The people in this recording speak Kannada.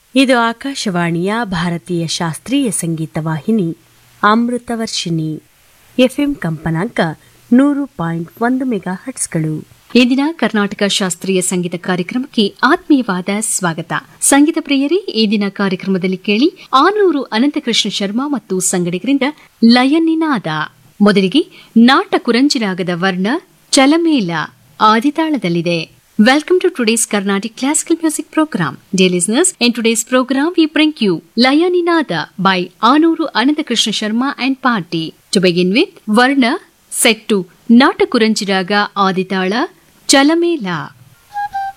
ಇದು ಆಕಾಶವಾಣಿಯ ಭಾರತೀಯ ಶಾಸ್ತ್ರೀಯ ಸಂಗೀತ ವಾಹಿನಿ ಅಮೃತವರ್ಷಿಣಿ ಎಫ್ಎಂ ಕಂಪನಾಂಕ ನೂರು ಪಾಯಿಂಟ್ ಒಂದು ಮೆಗಾ ಹಟ್ಸ್ಗಳು ಇಂದಿನ ಕರ್ನಾಟಕ ಶಾಸ್ತ್ರೀಯ ಸಂಗೀತ ಕಾರ್ಯಕ್ರಮಕ್ಕೆ ಆತ್ಮೀಯವಾದ ಸ್ವಾಗತ ಸಂಗೀತ ಪ್ರಿಯರೇ ಈ ದಿನ ಕಾರ್ಯಕ್ರಮದಲ್ಲಿ ಕೇಳಿ ಆನೂರು ಅನಂತಕೃಷ್ಣ ಶರ್ಮಾ ಮತ್ತು ಸಂಗಡಿಗರಿಂದ ಲಯನಿನಾದ ಮೊದಲಿಗೆ ನಾಟ ಕುರಂಜಿರಾಗದ ವರ್ಣ ಚಲಮೇಲ ಆದಿತಾಳದಲ್ಲಿದೆ Welcome to today's Carnatic Classical Music Program. Dear listeners, in today's program we bring you Layaninada by Anuru Anandakrishna Sharma and Party. To begin with, Varna set to Natakuranjiraga Aditala Chalamela.